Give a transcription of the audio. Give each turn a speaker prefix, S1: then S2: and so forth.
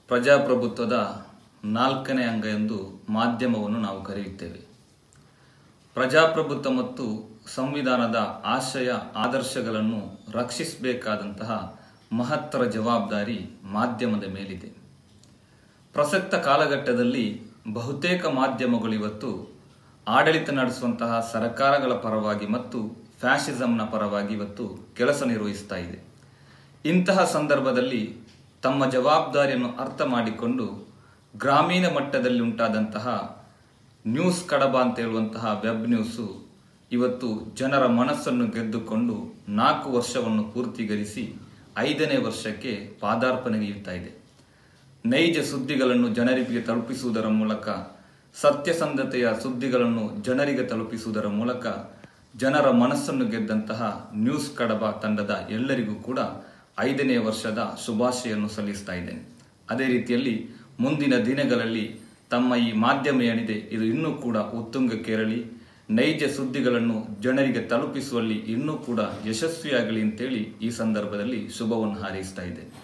S1: ಪ್ರಜಾಪ್ರಭುತ್ವದ ನಾಲ್ಕನೇ ಅಂಗ ಎಂದು ಮಾಧ್ಯಮವನ್ನು ನಾವು ಕರೆಯುತ್ತೇವೆ ಪ್ರಜಾಪ್ರಭುತ್ವ ಮತ್ತು ಸಂವಿಧಾನದ ಆಶಯ ಆದರ್ಶಗಳನ್ನು ರಕ್ಷಿಸಬೇಕಾದಂತಹ ಮಹತ್ತರ ಜವಾಬ್ದಾರಿ ಮಾಧ್ಯಮದ ಮೇಲಿದೆ ಪ್ರಸಕ್ತ ಕಾಲಘಟ್ಟದಲ್ಲಿ ಬಹುತೇಕ ಮಾಧ್ಯಮಗಳು ಇವತ್ತು ಆಡಳಿತ ನಡೆಸುವಂತಹ ಸರ್ಕಾರಗಳ ಪರವಾಗಿ ಮತ್ತು ಫ್ಯಾಷಿಸಂನ ಪರವಾಗಿ ಇವತ್ತು ಕೆಲಸ ನಿರ್ವಹಿಸ್ತಾ ಇದೆ ಇಂತಹ ಸಂದರ್ಭದಲ್ಲಿ ತಮ್ಮ ಜವಾಬ್ದಾರಿಯನ್ನು ಅರ್ಥ ಮಾಡಿಕೊಂಡು ಗ್ರಾಮೀಣ ಮಟ್ಟದಲ್ಲಿ ಉಂಟಾದಂತಹ ನ್ಯೂಸ್ ಕಡಬ ಅಂತ ಹೇಳುವಂತಹ ವೆಬ್ ನ್ಯೂಸು ಇವತ್ತು ಜನರ ಮನಸ್ಸನ್ನು ಗೆದ್ದುಕೊಂಡು ನಾಲ್ಕು ವರ್ಷವನ್ನು ಪೂರ್ತಿಗರಿಸಿ ಐದನೇ ವರ್ಷಕ್ಕೆ ಪಾದಾರ್ಪಣೆಗೆಯುತ್ತಾ ಇದೆ ನೈಜ ಸುದ್ದಿಗಳನ್ನು ಜನರಿಗೆ ತಲುಪಿಸುವುದರ ಮೂಲಕ ಸತ್ಯಸಂಧತೆಯ ಸುದ್ದಿಗಳನ್ನು ಜನರಿಗೆ ತಲುಪಿಸುವುದರ ಮೂಲಕ ಜನರ ಮನಸ್ಸನ್ನು ಗೆದ್ದಂತಹ ನ್ಯೂಸ್ ಕಡಬ ತಂಡದ ಎಲ್ಲರಿಗೂ ಕೂಡ ಐದನೇ ವರ್ಷದ ಶುಭಾಶಯನ್ನು ಸಲ್ಲಿಸ್ತಾ ಇದ್ದೇನೆ ಅದೇ ರೀತಿಯಲ್ಲಿ ಮುಂದಿನ ದಿನಗಳಲ್ಲಿ ತಮ್ಮ ಈ ಮಾಧ್ಯಮ ಏನಿದೆ ಇದು ಇನ್ನೂ ಕೂಡ ಉತ್ತುಂಗಕ್ಕೇರಲಿ ನೈಜ ಸುದ್ದಿಗಳನ್ನು ಜನರಿಗೆ ತಲುಪಿಸುವಲ್ಲಿ ಇನ್ನೂ ಕೂಡ ಯಶಸ್ವಿಯಾಗಲಿ ಅಂತೇಳಿ ಈ ಸಂದರ್ಭದಲ್ಲಿ ಶುಭವನ್ನು ಹಾರೈಸ್ತಾ ಇದ್ದೇನೆ